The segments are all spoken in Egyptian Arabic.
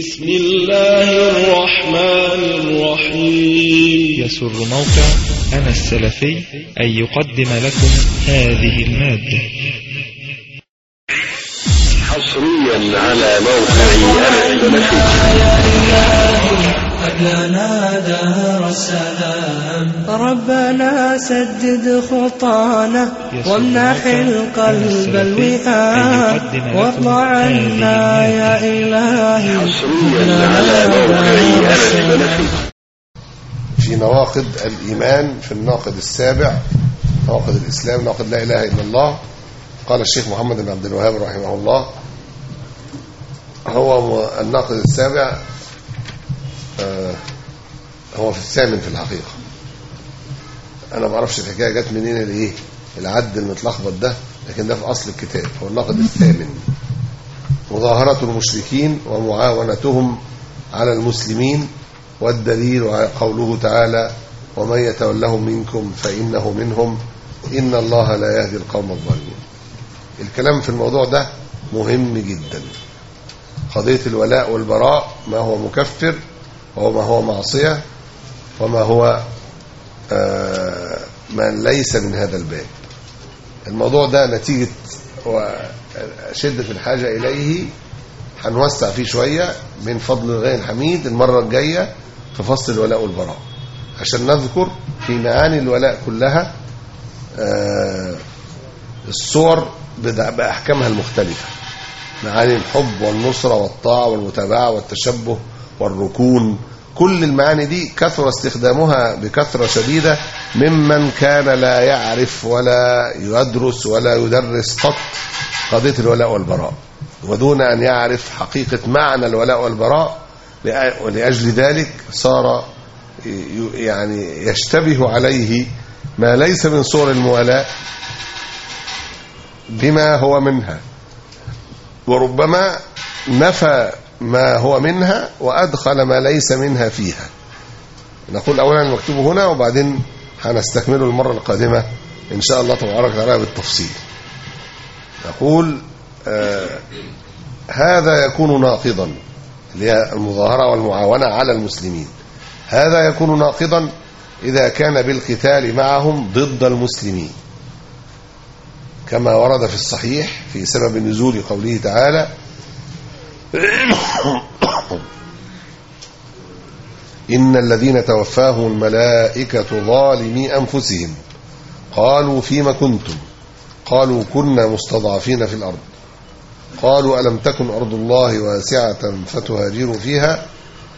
بسم الله الرحمن الرحيم يسر موقع أنا السلفي أن يقدم لكم هذه المادة حصريا على موقع أنا السلفي قد لنا دار السلام ربنا سدد خطانا وامنح القلب الوئام وارض عنا يا إلهي حصريا على موقع أنا السلفي في نواقض الإيمان في الناقض السابع نواقض الإسلام ناقض لا إله إلا الله قال الشيخ محمد بن عبد الوهاب رحمه الله هو م- الناقض السابع آه، هو في الثامن في الحقيقة أنا ما اعرفش الحكاية جت منين الإيه العد المتلخبط ده لكن ده في أصل الكتاب هو الناقض الثامن مظاهرة المشركين ومعاونتهم على المسلمين والدليل على قوله تعالى ومن يتولهم منكم فإنه منهم إن الله لا يهدي القوم الظالمين الكلام في الموضوع ده مهم جدا قضية الولاء والبراء ما هو مكفر وما هو معصية وما هو آه ما ليس من هذا الباب الموضوع ده نتيجة وشدة الحاجة إليه هنوسع فيه شوية من فضل الغني الحميد المرة الجاية في فصل الولاء والبراء عشان نذكر في معاني الولاء كلها آه، الصور بدع- بأحكامها المختلفة معاني الحب والنصرة والطاعة والمتابعة والتشبه والركون كل المعاني دي كثر استخدامها بكثرة شديدة ممن كان لا يعرف ولا يدرس ولا يدرس قط قضية الولاء والبراء ودون أن يعرف حقيقة معنى الولاء والبراء لأ- ولأجل ذلك صار ي- يعني يشتبه عليه ما ليس من صور الموالاة بما هو منها وربما نفى ما هو منها وأدخل ما ليس منها فيها نقول أولا المكتوب هنا وبعدين هنستكمله المرة القادمة إن شاء الله تبارك وتعالى بالتفصيل نقول آه هذا يكون ناقضا اللي هي المظاهرة والمعاونة على المسلمين هذا يكون ناقضا إذا كان بالقتال معهم ضد المسلمين كما ورد في الصحيح في سبب نزول قوله تعالى إن الذين توفاهم الملائكة ظالمي أنفسهم قالوا فيما كنتم قالوا كنا مستضعفين في الأرض قالوا ألم تكن أرض الله واسعة فتهاجروا فيها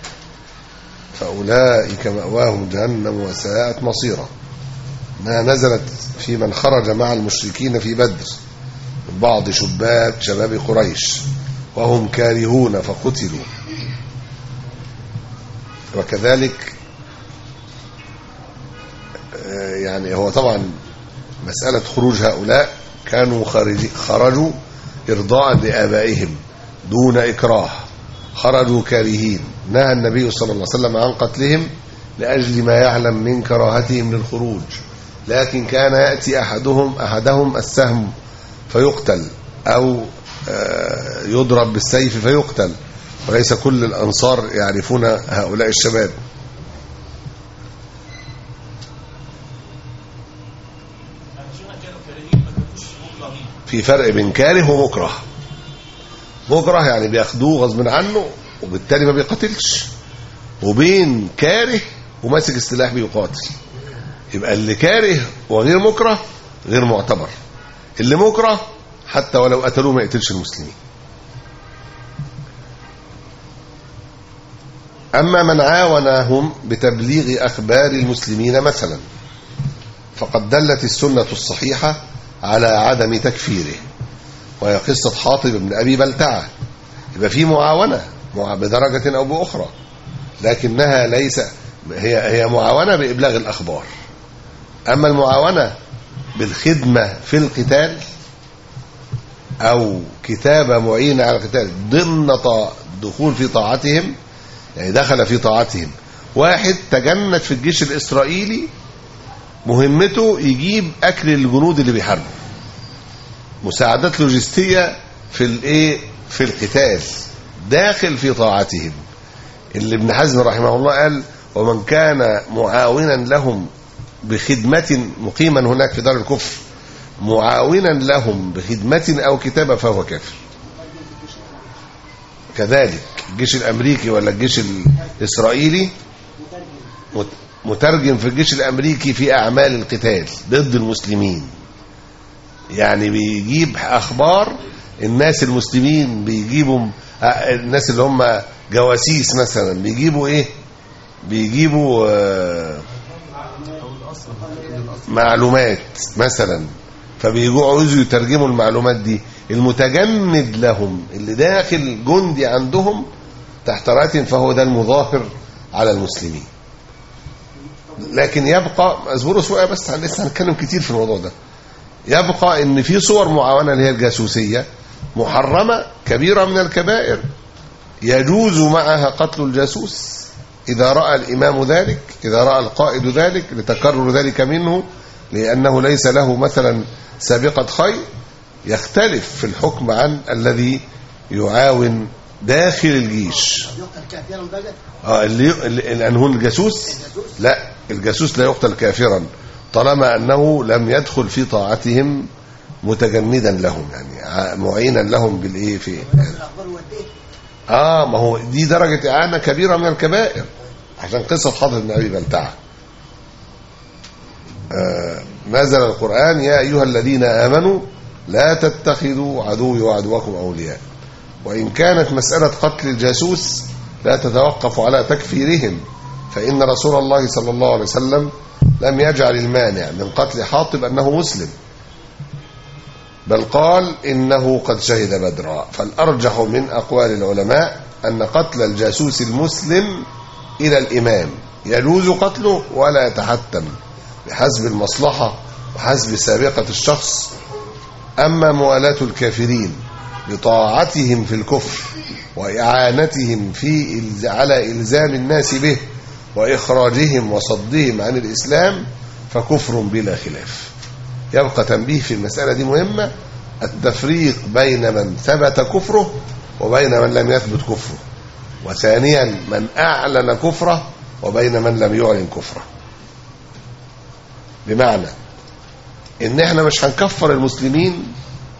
فأولئك مأواهم جهنم وساءت مصيرا ما نزلت في من خرج مع المشركين في بدر من بعض شباب شباب قريش وهم كارهون فقتلوا وكذلك آه، يعني هو طبعا مسألة خروج هؤلاء كانوا خارج خرجوا إرضاء لآبائهم دون إكراه خرجوا كارهين نهى النبي صلى الله عليه وسلم عن قتلهم لأجل ما يعلم من كراهتهم للخروج لكن كان يأتي أحدهم أحدهم السهم فيقتل أو آه، يضرب بالسيف فيقتل وليس كل الأنصار يعرفون هؤلاء الشباب في فرق بين كاره ومكره مكره يعني بياخدوه غصب عنه وبالتالي ما بيقاتلش وبين كاره وماسك السلاح بيقاتل يبقى اللي كاره وغير مكره غير معتبر اللي مكره حتى ولو قتلوه ما يقتلش المسلمين أما من عاونهم بتبليغ أخبار المسلمين مثلا فقد دلت السنة الصحيحة على عدم تكفيره وهي قصة حاطب بن أبي بلتعة يبقى في معاونة مع- بدرجة أو بأخرى لكنها ليس هي هي معاونة بإبلاغ الأخبار أما المعاونة بالخدمة في القتال أو كتابة معينة على القتال ضمن طا- دخول في طاعتهم يعني دخل في طاعتهم واحد تجند في الجيش الإسرائيلي مهمته يجيب أكل الجنود اللي بيحاربوا مساعدات لوجستية في الايه في القتال داخل في طاعتهم اللي ابن حزم رحمه الله قال ومن كان معاونا لهم بخدمة مقيما هناك في دار الكفر معاونا لهم بخدمة أو كتابة فهو كافر كذلك الجيش الأمريكي ولا الجيش الإسرائيلي مت- مترجم في الجيش الأمريكي في أعمال القتال ضد المسلمين يعني بيجيب أخبار الناس المسلمين بيجيبوا آه، الناس اللي هم جواسيس مثلا بيجيبوا إيه بيجيبوا آه، معلومات مثلا فبيجوا عاوزوا يترجموا المعلومات دي المتجند لهم اللي داخل جندي عندهم تحت راية فهو ده المظاهر على المسلمين لكن يبقى اصبروا شويه بس لسه هنتكلم كتير في الموضوع ده يبقى ان في صور معاونه اللي هي الجاسوسيه محرمه كبيره من الكبائر يجوز معها قتل الجاسوس إذا رأى الإمام ذلك إذا رأى القائد ذلك لتكرر ذلك منه لأنه ليس له مثلا سابقة خير يختلف في الحكم عن الذي يعاون داخل الجيش يقتل كافرا بقى اه اللي اللي- لأنه الجاسوس لا الجاسوس لا يقتل كافرا طالما أنه لم يدخل في طاعتهم متجندا لهم يعني ع- معينا لهم بالإيه في الاخبار وديه اه ما هو دي درجة إعانة كبيرة من الكبائر عشان قصة حضر بن أبي بلتعة آه نزل القرآن يا أيها الذين آمنوا لا تتخذوا عدوي وعدوكم أولياء وإن كانت مسألة قتل الجاسوس لا تتوقف على تكفيرهم فإن رسول الله صلى الله عليه وسلم لم يجعل المانع من قتل حاطب أنه مسلم بل قال إنه قد شهد بدرا فالأرجح من أقوال العلماء أن قتل الجاسوس المسلم إلى الإمام يجوز قتله ولا يتحتم بحسب المصلحة وحسب سابقة الشخص أما موالاة الكافرين بطاعتهم في الكفر وإعانتهم في إلز- على إلزام الناس به وإخراجهم وصدهم عن الإسلام فكفر بلا خلاف يبقى تنبيه في المسألة دي مهمة التفريق بين من ثبت كفره وبين من لم يثبت كفره وثانيا من أعلن كفره وبين من لم يعلن كفره بمعنى ان احنا مش هنكفر المسلمين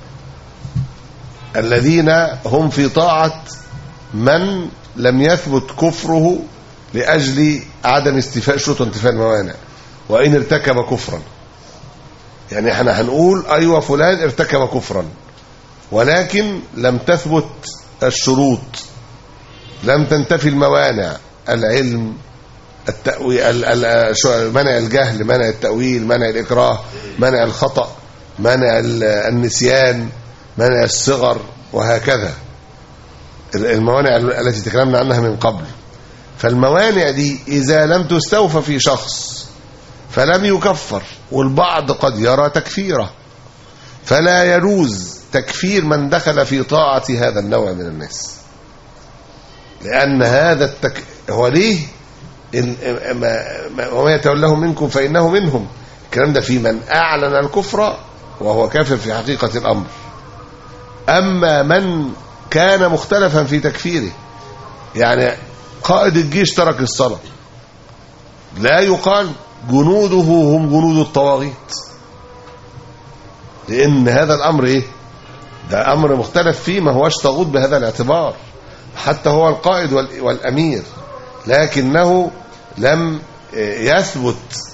الذين هم في طاعة من لم يثبت كفره لأجل عدم استيفاء شروط وانتفاء الموانع وإن ارتكب كفرا يعني احنا هنقول أيوة فلان ارتكب كفرا ولكن لم تثبت الشروط لم تنتفي الموانع العلم التأويل ال- ال- شو- منع الجهل منع التأويل منع الإكراه منع الخطأ منع ال- النسيان منع الصغر وهكذا ال- الموانع التي تكلمنا عنها من قبل فالموانع دي إذا لم تستوفى في شخص فلم يكفر والبعض قد يرى تكفيره فلا يجوز تكفير من دخل في طاعة هذا النوع من الناس لأن هذا التك... هو ليه ال- ما- ما- وما يتولاه منكم فإنه منهم الكلام ده في من أعلن الكفر وهو كافر في حقيقة الأمر أما من كان مختلفا في تكفيره يعني قائد الجيش ترك الصلاة لا يقال جنوده هم جنود الطواغيت لأن هذا الأمر إيه ده أمر مختلف فيه ما هوش طاغوت بهذا الاعتبار حتى هو القائد وال- والأمير لكنه لم يثبت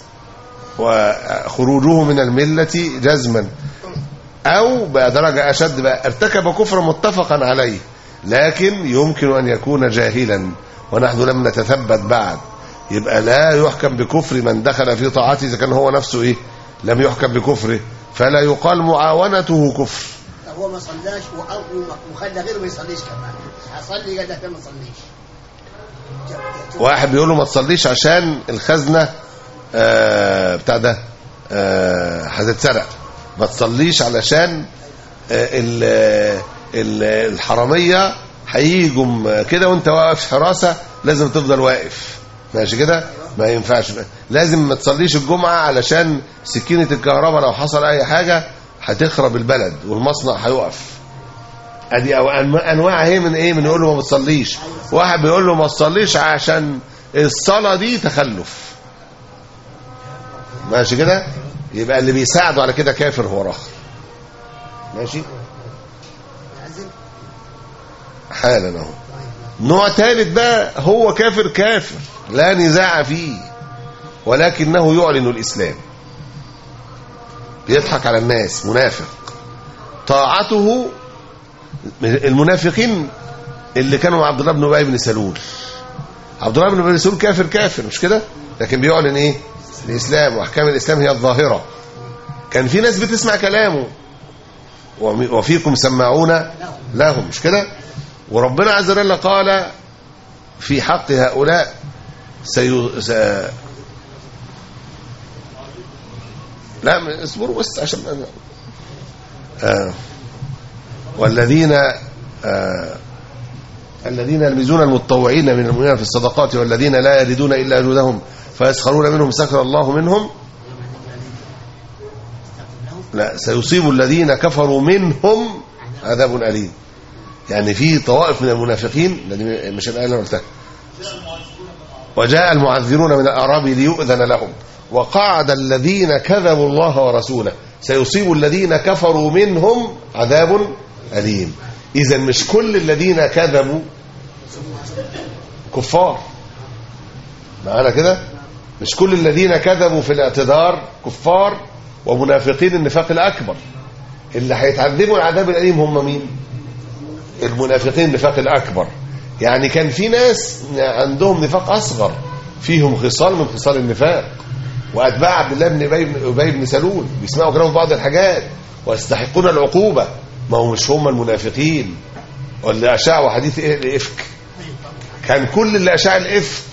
وخروجه من الملة جزما أو بقى درجة أشد بقى ارتكب كفرا متفقا عليه لكن يمكن أن يكون جاهلا ونحن لم نتثبت بعد يبقى لا يحكم بكفر من دخل في طاعته إذا كان هو نفسه إيه لم يحكم بكفره فلا يقال معاونته كفر طب هو ما صلاش وأ- وخلى غيره ما يصليش كمان هصلي قال لك ما تصليش واحد بيقول له ما تصليش عشان الخزنه آه بتاع ده آه هتتسرق ما تصليش علشان آه ال ال الحراميه هيجوا م- كده وانت واقف حراسه لازم تفضل واقف ماشي كده ما ينفعش لازم ما تصليش الجمعه علشان سكينه الكهرباء لو حصل اي حاجه هتخرب البلد والمصنع هيقف ادي أو أنواع- انواع هي من ايه من يقول له ما بتصليش واحد بيقول له ما تصليش عشان الصلاه دي تخلف ماشي كده يبقى اللي بيساعده على كده كافر هو راخر ماشي يأذن حالا اهو نوع ثالث بقى هو كافر كافر لا نزاع فيه ولكنه يعلن الاسلام بيضحك على الناس منافق طاعته المنافقين اللي كانوا مع عبد الله بن ابي بن سلول عبد الله بن ابي بن سلول كافر كافر مش كده لكن بيعلن ايه الاسلام واحكام الاسلام هي الظاهره كان في ناس بتسمع كلامه وم- وفيكم سماعون لهم مش كده وربنا عز وجل قال في حق هؤلاء سي... س... لا م- اصبروا بس عشان آه. والذين آه. الذين يلمزون المتطوعين من المؤمنين في الصدقات والذين لا يجدون الا جهدهم فيسخرون منهم سخر الله منهم لا سيصيب الذين كفروا منهم عذاب أليم يعني في طوائف من المنافقين ده دي مش الآية اللي أنا قلتها وجاء المعذرون من الأعراب ليؤذن لهم وقعد الذين كذبوا الله ورسوله سيصيب الذين كفروا منهم عذاب أليم إذا مش كل الذين كذبوا كفار معانا كده مش كل الذين كذبوا في الاعتذار كفار ومنافقين النفاق الأكبر اللي هيتعذبوا العذاب الأليم هم مين المنافقين النفاق الأكبر يعني كان في ناس عندهم نفاق أصغر فيهم خصال من خصال النفاق وأتباع عبد الله بن أبي بن أبي بن سلول بيسمعوا كلام في بعض الحاجات ويستحقون العقوبة ما هو مش هم المنافقين واللي أشاعوا حديث إيه الإفك كان كل اللي أشاع الإفك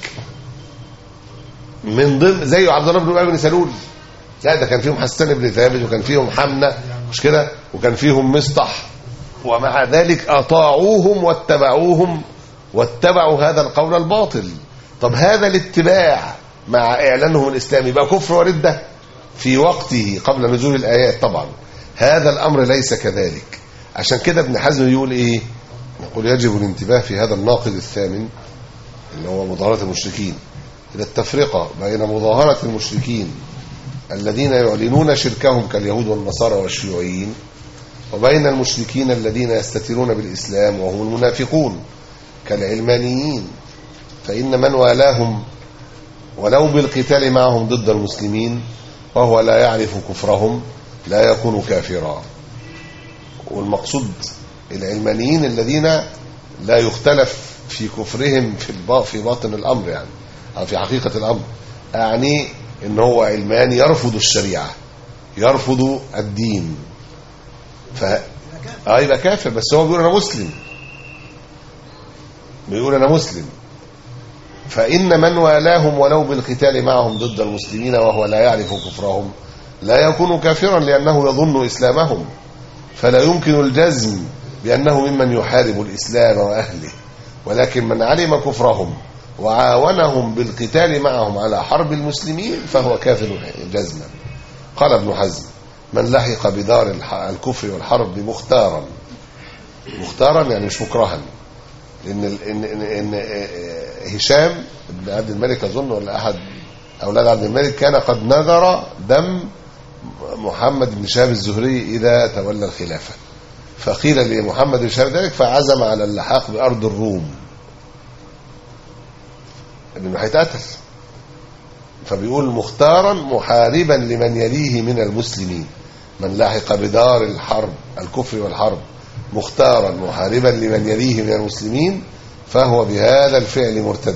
من ضمن زي عبد الله بن أبي بن سلول لا ده كان فيهم حسان بن ثابت وكان فيهم حمنة مش كده وكان فيهم مصطح ومع ذلك أطاعوهم واتبعوهم واتبعوا هذا القول الباطل طب هذا الاتباع مع إعلانهم الإسلام يبقى كفر وردة في وقته قبل نزول الآيات طبعا هذا الأمر ليس كذلك عشان كده ابن حزم يقول إيه يقول يجب الانتباه في هذا الناقض الثامن اللي هو مظاهرة المشركين إلى التفرقة بين مظاهرة المشركين الذين يعلنون شركهم كاليهود والنصارى والشيوعيين وبين المشركين الذين يستترون بالإسلام وهم المنافقون كالعلمانيين فإن من والاهم ولو بالقتال معهم ضد المسلمين وهو لا يعرف كفرهم لا يكون كافرا والمقصود العلمانيين الذين لا يختلف في كفرهم في البا- في باطن الأمر يعني أو في حقيقة الأمر يعني ان هو علماني يرفض الشريعة يرفض الدين ف اه يبقى كافر بس هو بيقول انا مسلم بيقول انا مسلم فان من والاهم ولو بالقتال معهم ضد المسلمين وهو لا يعرف كفرهم لا يكون كافرا لانه يظن اسلامهم فلا يمكن الجزم بانه ممن يحارب الاسلام واهله ولكن من علم كفرهم وعاونهم بالقتال معهم على حرب المسلمين فهو كافر جزما قال ابن حزم من لحق بدار الح- الكفر والحرب مختارا مختارا يعني مش مكرها لان ال- ان ان, إن آه، هشام بن عبد الملك اظن ولا احد اولاد عبد الملك كان قد نذر دم محمد بن شهاب الزهري اذا تولى الخلافه فقيل لمحمد بن شهاب ذلك فعزم على اللحاق بارض الروم انه هيتقتل فبيقول مختارا محاربا لمن يليه من المسلمين من لحق بدار الحرب الكفر والحرب مختارا محاربا لمن يليه من المسلمين فهو بهذا الفعل مرتد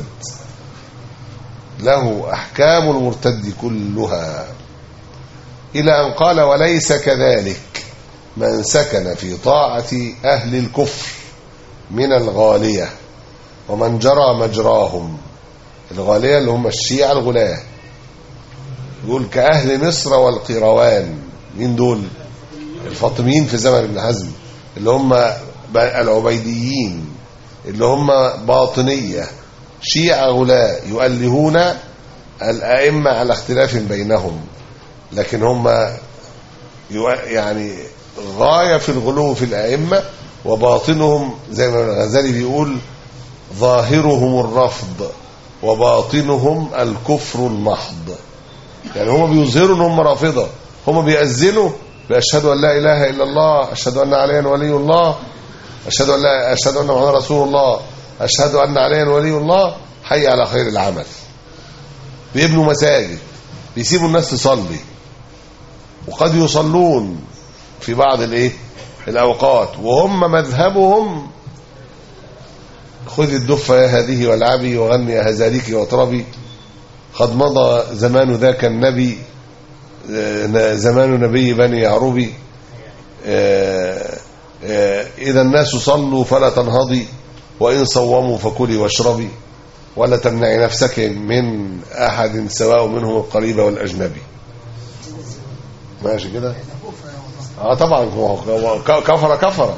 له احكام المرتد كلها الى ان قال وليس كذلك من سكن في طاعه اهل الكفر من الغاليه ومن جرى مجراهم الغالية اللي هم الشيعة الغلاة يقول كأهل مصر والقيروان مين دول الفاطميين في زمن ابن حزم اللي هم ب- العبيديين اللي هم باطنية شيعة غلاة يؤلهون الأئمة على اختلاف بينهم لكن هم يو- يعني غاية في الغلو في الأئمة وباطنهم زي ما الغزالي بيقول ظاهرهم الرفض وباطنهم الكفر المحض يعني هم بيظهروا ان هم رافضه هم بيأذنوا بأشهد أن لا إله إلا الله أشهد أن عليا ولي الله أشهد أن لا أشهد أن محمدا رسول الله أشهد أن عليا ولي الله حي على خير العمل بيبنوا مساجد بيسيبوا الناس تصلي وقد يصلون في بعض الايه الاوقات وهم مذهبهم خذ الدفة يا هذه والعبي وغني يا هزاليك واطربي قد مضى زمان ذاك النبي آه، زمان نبي بني يعربي آه، آه، إذا الناس صلوا فلا تنهضي وإن صوموا فكلي واشربي ولا تمنعي نفسك من أحد سواء منهم القريب والأجنبي ماشي كده اه طبعا هو هو ك- كفر كفر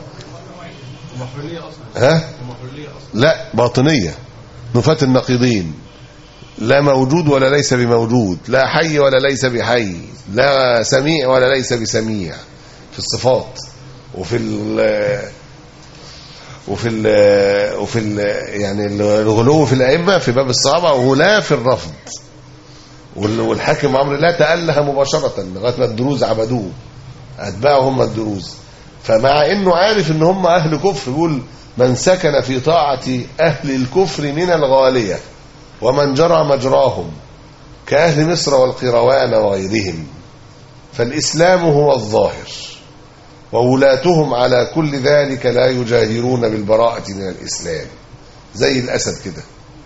ها لا باطنية نفاة النقيضين لا موجود ولا ليس بموجود لا حي ولا ليس بحي لا سميع ولا ليس بسميع في الصفات وفي ال وفي ال وفي ال يعني الغلو في الائمه في باب الصحابه ولا في الرفض وال- والحاكم امر الله تاله مباشره لغايه ما الدروز عبدوه اتباعه هم الدروز فمع انه عارف ان هم اهل كفر يقول من سكن في طاعه اهل الكفر من الغاليه ومن جرى مجراهم كاهل مصر والقيروان وغيرهم فالاسلام هو الظاهر وولاتهم على كل ذلك لا يجاهرون بالبراءة من الإسلام زي الأسد كده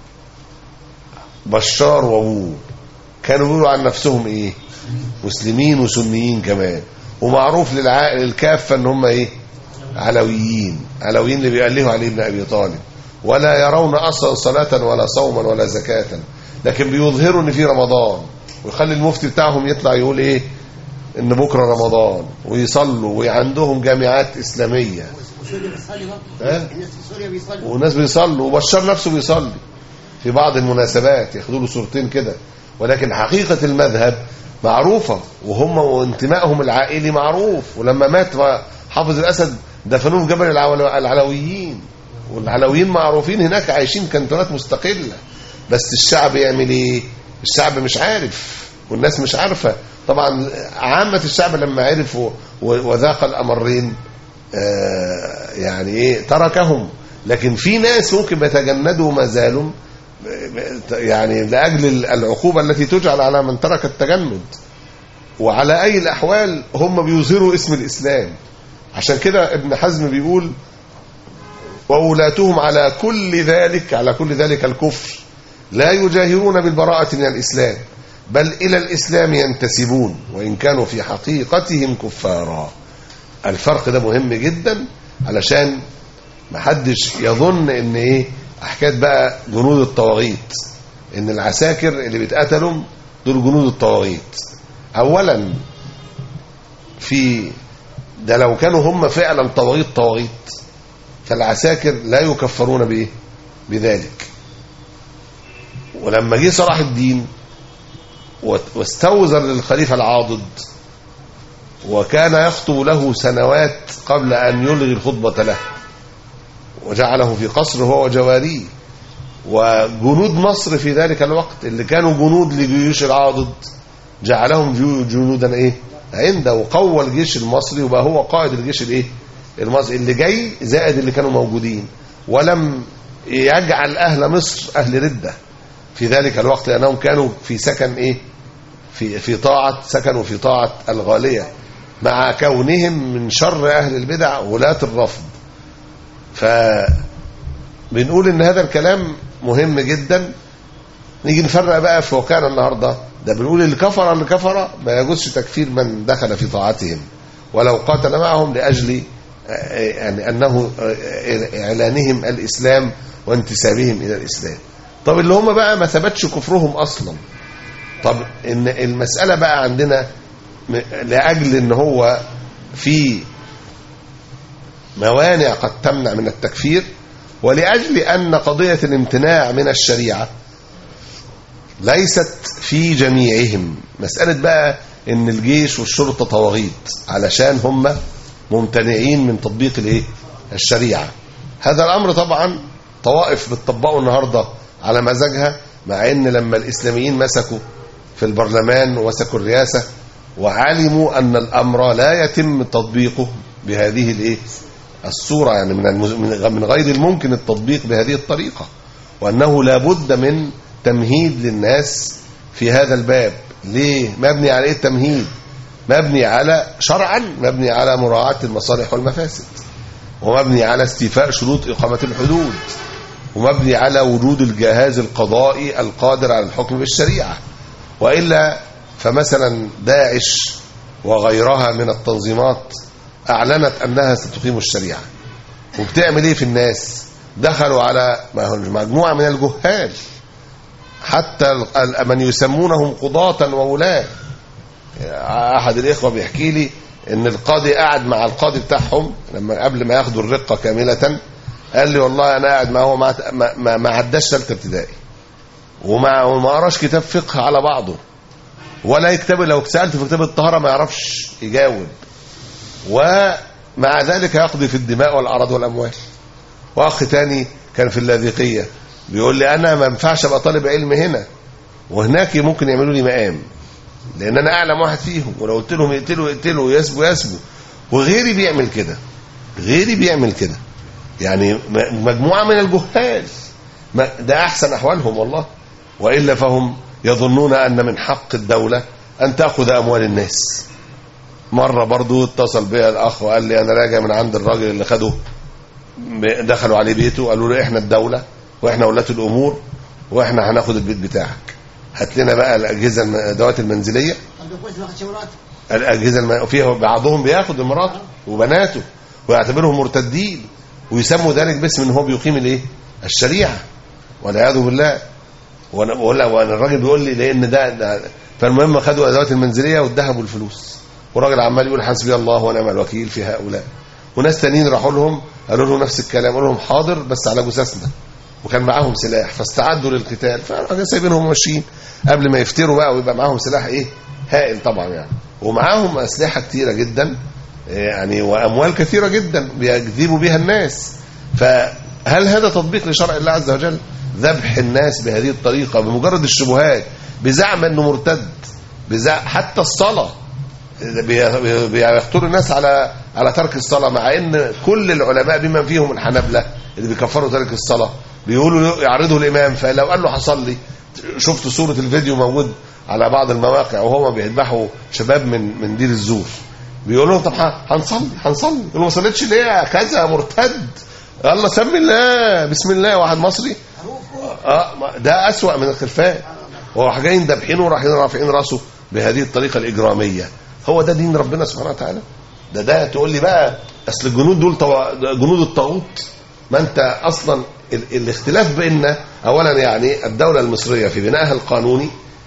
بشار وابوه كانوا بيقولوا عن نفسهم ايه مسلمين وسنيين كمان ومعروف للعائل الكافة ان هم ايه علويين علويين اللي بيألهوا علي بن أبي طالب ولا يرون أصلا صلاة ولا صوما ولا زكاة لكن بيظهروا ان في رمضان ويخلي المفتي بتاعهم يطلع يقول ايه ان بكره رمضان ويصلوا وعندهم جامعات اسلاميه وسوريا بيصلي برضه ها؟ الناس في سوريا بيصلوا وناس بيصلوا وبشار نفسه بيصلي في بعض المناسبات ياخدوا له صورتين كده ولكن حقيقه المذهب معروفه وهم وانتمائهم العائلي معروف ولما مات حافظ الاسد دفنوه في جبل العلو- العلويين والعلويين معروفين هناك عايشين كانتونات مستقله بس الشعب يعمل ايه الشعب مش عارف والناس مش عارفه طبعا عامه الشعب لما عرف و- وذاق الامرين آه، يعني ايه تركهم لكن في ناس ممكن بيتجندوا ما زالوا يعني لاجل العقوبه التي تجعل على من ترك التجند وعلى اي الاحوال هم بيظهروا اسم الاسلام عشان كده ابن حزم بيقول وولاتهم على كل ذلك على كل ذلك الكفر لا يجاهرون بالبراءة من الإسلام بل إلى الإسلام ينتسبون وإن كانوا في حقيقتهم كفارا الفرق ده مهم جدا علشان محدش يظن ان ايه حكايه بقى جنود الطواغيت ان العساكر اللي بيتقتلوا دول جنود الطواغيت اولا في ده لو كانوا هم فعلا طواغيت طواغيت فالعساكر لا يكفرون بايه بذلك ولما جه صلاح الدين وات- واستوزر للخليفه العاضد وكان يخطب له سنوات قبل أن يلغي الخطبة له وجعله في قصر هو وجواريه وجنود مصر في ذلك الوقت اللي كانوا جنود لجيوش العاضد جعلهم جو- جنودا ايه عنده وقوى الجيش المصري وبقى هو قائد الجيش الايه المصري اللي جاي زائد اللي كانوا موجودين ولم يجعل اهل مصر اهل رده في ذلك الوقت لانهم كانوا في سكن ايه في في طاعه سكنوا في طاعه الغاليه مع كونهم من شر اهل البدع ولاة الرفض فبنقول ان هذا الكلام مهم جدا نيجي نفرق بقى في واقعنا النهارده ده بنقول اللي كفر اللي كفر ما يجوزش تكفير من دخل في طاعتهم ولو قاتل معهم لاجل آه، يعني انه آه، اعلانهم الاسلام وانتسابهم الى الاسلام طب اللي هم بقى ما ثبتش كفرهم اصلا طب ان المساله بقى عندنا م- لاجل ان هو في موانع قد تمنع من التكفير ولاجل ان قضيه الامتناع من الشريعه ليست في جميعهم مساله بقى ان الجيش والشرطه طواغيت علشان هم ممتنعين من تطبيق الايه الشريعة هذا الأمر طبعا طوائف بتطبقه النهاردة على مزاجها مع ان لما الإسلاميين مسكوا في البرلمان ومسكوا الرئاسة وعلموا أن الأمر لا يتم تطبيقه بهذه الايه الصورة يعني من المز... من من غير الممكن التطبيق بهذه الطريقة وأنه لابد من تمهيد للناس في هذا الباب ليه مبني على ايه التمهيد مبني على شرعا مبني على مراعاة المصالح والمفاسد ومبني على استيفاء شروط إقامة الحدود ومبني على وجود الجهاز القضائي القادر على الحكم بالشريعة وإلا فمثلا داعش وغيرها من التنظيمات أعلنت أنها ستقيم الشريعة وبتعمل إيه في الناس دخلوا على مجموعة من الجهال حتى ال- من يسمونهم قضاة وولاة أحد الإخوة بيحكي لي إن القاضي قاعد مع القاضي بتاعهم لما قبل ما ياخدوا الرقة كاملة قال لي والله أنا قاعد معه ما ما- ما ما عداش ثالثة ابتدائي وما وما قراش كتاب فقه على بعضه ولا يكتب لو سألته في كتاب الطهارة ما يعرفش يجاوب ومع ذلك يقضي في الدماء والأعراض والأموال وأخ تاني كان في اللاذقية بيقول لي أنا ما ينفعش أبقى طالب علم هنا وهناك ممكن يعملوا لي مقام لأن أنا أعلم واحد فيهم ولو قلت لهم يقتلوا يقتلوا يسبوا يسبوا وغيري بيعمل كده غيري بيعمل كده يعني م- مجموعة من الجهال ما- ده أحسن أحوالهم والله وإلا فهم يظنون أن من حق الدولة أن تأخذ أموال الناس مرة برضو اتصل بي الأخ وقال لي أنا راجع من عند الراجل اللي خده ب- دخلوا عليه بيته قالوا له إحنا الدولة وإحنا ولاة الأمور وإحنا هناخد البيت بتاعك هات لنا بقى الأجهزة الم- الأدوات المنزلية طب كويس ما خدش مرات الأجهزة الم... فيها بعضهم بياخد مراته وبناته ويعتبرهم مرتدين ويسموا ذلك باسم ان هو بيقيم الايه الشريعه والعياذ بالله وانا بقول لك وانا الراجل بيقول لي لان ده, ده فالمهم خدوا الادوات المنزليه وادهبوا الفلوس والراجل عمال يقول حسبي الله ونعم الوكيل في هؤلاء وناس تانيين راحوا لهم قالوا لهم نفس الكلام قالوا لهم حاضر بس على جثثنا وكان معاهم سلاح فاستعدوا للقتال فالراجل سايبينهم ماشيين قبل ما يفتروا بقى ويبقى معاهم سلاح ايه هائل طبعا يعني ومعاهم اسلحه كتيره جدا يعني واموال كثيره جدا بيجذبوا بها الناس فهل هذا تطبيق لشرع الله عز وجل ذبح الناس بهذه الطريقه بمجرد الشبهات بزعم انه مرتد بزعم حتى الصلاه بي- بيختاروا الناس على على ترك الصلاه مع ان كل العلماء بما فيهم الحنابلة اللي بيكفروا ترك الصلاه بيقولوا له- يعرضوا الامام فلو قال له هصلي شفت صوره الفيديو موجود على بعض المواقع وهما بيذبحوا شباب من من دير الزور بيقول لهم طب ه- هنصلي هنصلي يقول له ما صليتش ليه يا كذا مرتد الله سمي الله بسم الله واحد مصري اه ما- ده اسوأ من الخلفان وراح جايين دابحينه ورايحين رافعين راسه بهذه الطريقه الاجراميه هو ده دين ربنا سبحانه وتعالى ده ده تقول لي بقى اصل الجنود دول طو... جنود الطاغوت ما انت اصلا ال... الاختلاف بيننا اولا يعني الدوله المصريه في بنائها القانوني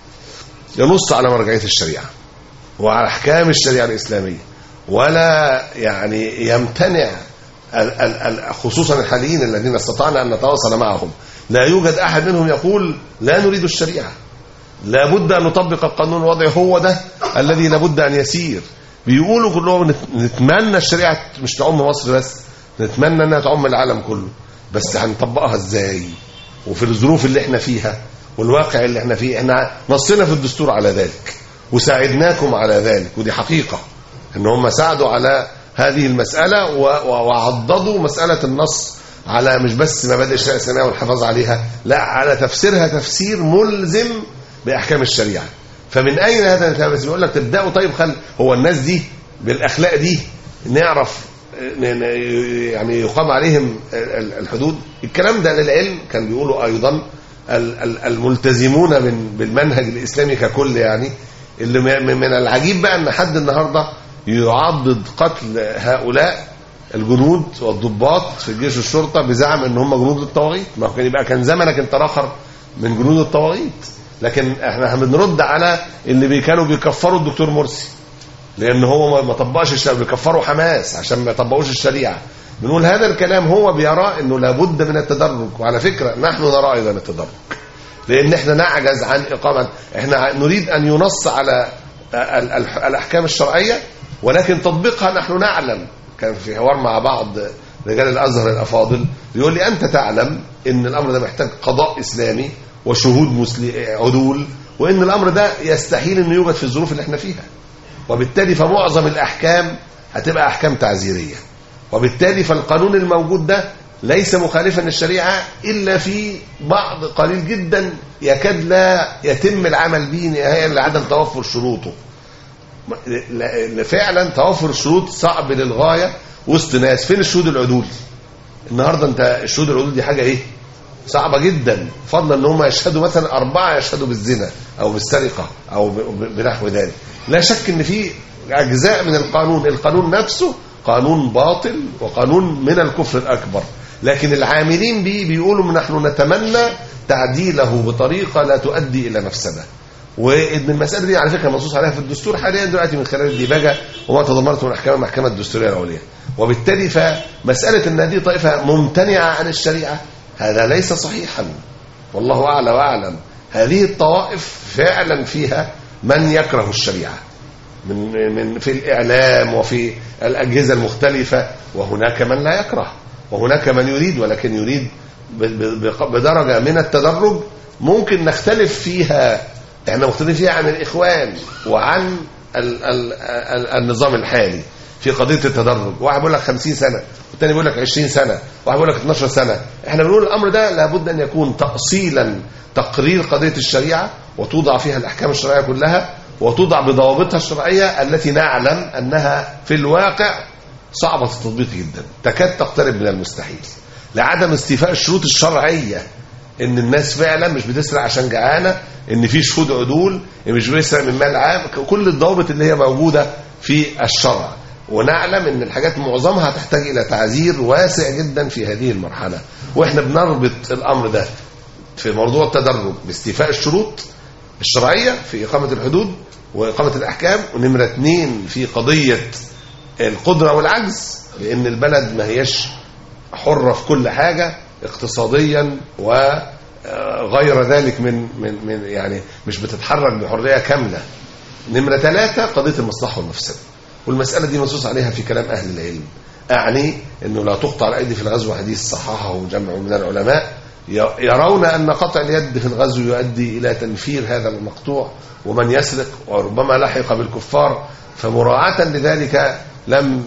ينص على مرجعيه الشريعه وعلى احكام الشريعه الاسلاميه ولا يعني يمتنع ال- ال- ال- خصوصا الحاليين الذين استطعنا ان نتواصل معهم لا يوجد احد منهم يقول لا نريد الشريعه لابد ان نطبق القانون الوضعي هو ده الذي لابد ان يسير بيقولوا كلهم نت- نتمنى الشريعه مش تعم مصر بس نتمنى انها تعم العالم كله بس هنطبقها ازاي وفي الظروف اللي احنا فيها والواقع اللي احنا فيه احنا نصنا في الدستور على ذلك وساعدناكم على ذلك ودي حقيقه ان هم ساعدوا على هذه المساله و- و- وعضدوا مساله النص على مش بس مبادئ الشريعه الاسلاميه والحفاظ عليها لا على تفسيرها تفسير ملزم باحكام الشريعه فمن اين هذا الكلام بس بيقول لك تبداوا طيب خل هو الناس دي بالاخلاق دي نعرف ن- ن- يعني يقام عليهم ال- الحدود الكلام ده للعلم كان بيقولوا ايضا ال- ال- الملتزمون من بالمنهج الاسلامي ككل يعني اللي م- من العجيب بقى ان حد النهارده يعضد قتل هؤلاء الجنود والضباط في الجيش والشرطه بزعم ان هم جنود الطواغيت ما هو كان يبقى كان زمنك انت اخر من جنود الطواغيت لكن احنا بنرد على اللي بي- كانوا بيكفروا الدكتور مرسي لان هو ما- ما طبقش الشريعه بيكفروا حماس عشان ما يطبقوش الشريعه بنقول هذا الكلام هو بيرى انه لابد من التدرج وعلى فكره نحن نرى ايضا التدرج لان احنا نعجز عن اقامه احنا نريد ان ينص على ال- ال- الاحكام الشرعيه ولكن تطبيقها نحن نعلم كان في حوار مع بعض رجال الازهر الافاضل بيقول لي انت تعلم ان الامر ده محتاج قضاء اسلامي وشهود مسلم عدول وان الامر ده يستحيل انه يوجد في الظروف اللي احنا فيها وبالتالي فمعظم الاحكام هتبقى احكام تعزيريه وبالتالي فالقانون الموجود ده ليس مخالفا للشريعه الا في بعض قليل جدا يكاد لا يتم العمل به نهائيا لعدم توفر شروطه ل- ل- فعلا توفر الشروط صعب للغايه وسط ناس فين الشهود العدول النهارده انت الشهود العدول دي حاجه ايه صعبه جدا فضلا ان هم يشهدوا مثلا اربعه يشهدوا بالزنا او بالسرقه او ب- ب- بنحو ذلك لا شك ان في اجزاء من القانون القانون نفسه قانون باطل وقانون من الكفر الاكبر لكن العاملين به بيقولوا نحن نتمنى تعديله بطريقه لا تؤدي الى مفسده وان المساله دي على فكره منصوص عليها في الدستور حاليا دلوقتي من خلال الديباجه وما تضمنته من احكام المحكمه الدستوريه العليا وبالتالي فمساله ان هذه طائفه ممتنعه عن الشريعه هذا ليس صحيحا والله اعلى واعلم هذه الطوائف فعلا فيها من يكره الشريعه من من في الاعلام وفي الاجهزه المختلفه وهناك من لا يكره وهناك من يريد ولكن يريد ب- ب- بدرجه من التدرج ممكن نختلف فيها احنا مختلفين فيها عن الاخوان وعن ال ال ال النظام الحالي في قضيه التدرج واحد بيقول لك 50 سنه والثاني بيقول لك 20 سنه واحد بيقول لك 12 سنه احنا بنقول الامر ده لابد ان يكون تاصيلا تقرير قضيه الشريعه وتوضع فيها الاحكام الشرعيه كلها وتوضع بضوابطها الشرعيه التي نعلم انها في الواقع صعبه التطبيق جدا تكاد تقترب من المستحيل لعدم استيفاء الشروط الشرعيه ان الناس فعلا مش بتسرق عشان جعانه ان في شهود عدول ان مش بيسرق من مال عام كل الضوابط اللي هي موجوده في الشرع ونعلم ان الحاجات معظمها تحتاج الى تعزير واسع جدا في هذه المرحله واحنا بنربط الامر ده في موضوع التدرج باستيفاء الشروط الشرعيه في اقامه الحدود واقامه الاحكام ونمره اثنين في قضيه القدره والعجز لان البلد ما هيش حرة في كل حاجة اقتصاديا وغير ذلك من من من يعني مش بتتحرك بحرية كاملة. نمرة ثلاثة قضية المصلحة والمفسدة. والمسألة دي منصوص عليها في كلام أهل العلم. أعني أنه لا تقطع الأيدي في الغزو حديث صححه جمع من العلماء يرون أن قطع اليد في الغزو يؤدي إلى تنفير هذا المقطوع ومن يسرق وربما لحق بالكفار فمراعاة لذلك لم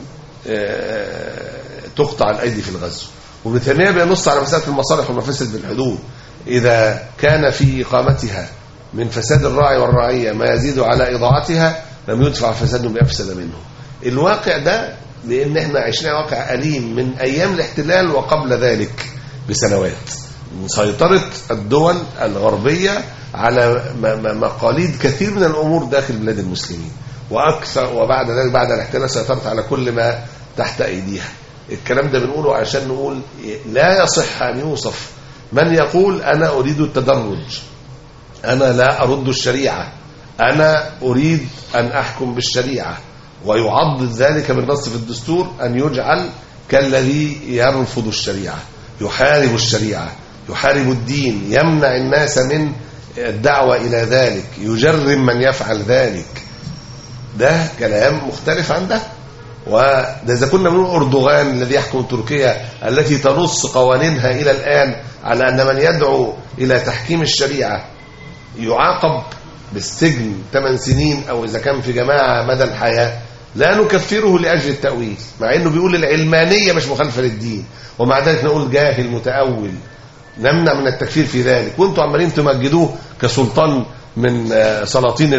تقطع الايدي في الغزو وابن تيميه بينص على مساله المصالح والمفاسد بالحدود اذا كان في اقامتها من فساد الراعي والرعيه ما يزيد على اضاعتها لم يدفع فساد بافسد منه الواقع ده لان احنا عشنا واقع اليم من ايام الاحتلال وقبل ذلك بسنوات سيطره الدول الغربيه على مقاليد كثير من الامور داخل بلاد المسلمين واكثر وبعد ذلك بعد الاحتلال سيطرت على كل ما تحت ايديها الكلام ده بنقوله عشان نقول لا يصح ان يوصف من يقول انا اريد التدرج انا لا ارد الشريعه انا اريد ان احكم بالشريعه ويعضد ذلك بالنص في الدستور ان يجعل كالذي يرفض الشريعه يحارب الشريعه يحارب الدين يمنع الناس من الدعوه الى ذلك يجرم من يفعل ذلك ده كلام مختلف عن ده وده اذا كنا بنقول اردوغان الذي يحكم تركيا التي تنص قوانينها الى الان على ان من يدعو الى تحكيم الشريعه يعاقب بالسجن 8 سنين او اذا كان في جماعه مدى الحياه لا نكفره لاجل التاويل مع انه بيقول العلمانيه مش مخالفه للدين ومع ذلك نقول جاهل متاول نمنع من التكفير في ذلك وانتم عمالين تمجدوه كسلطان من سلاطين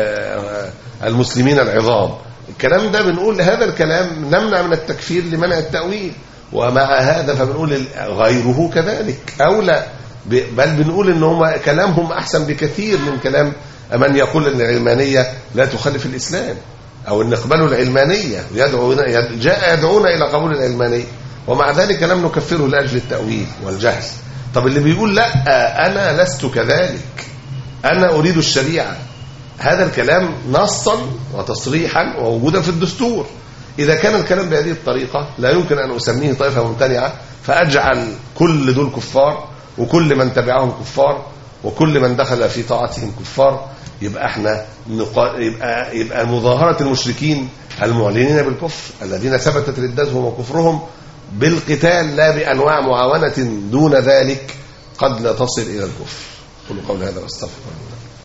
المسلمين العظام الكلام ده بنقول هذا الكلام نمنع من التكفير لمنع التأويل ومع هذا فبنقول غيره كذلك أولى بل بنقول ان هم كلامهم أحسن بكثير من كلام من يقول ان العلمانية لا تخالف الإسلام أو ان اقبلوا العلمانية يدعو جاء يدعونا إلى قبول العلمانية ومع ذلك لم نكفره لأجل التأويل والجهل طب اللي بيقول لا أنا لست كذلك أنا أريد الشريعة هذا الكلام نصا وتصريحا ووجودا في الدستور إذا كان الكلام بهذه الطريقة لا يمكن أن أسميه طائفة ممتنعة فأجعل كل دول كفار وكل من تبعهم كفار وكل من دخل في طاعتهم كفار يبقى احنا نقا... يبقى يبقى مظاهرة المشركين المعلنين بالكفر الذين ثبتت ردتهم وكفرهم بالقتال لا بانواع معاونه دون ذلك قد لا تصل الى الكفر قولوا قول هذا واستغفر الله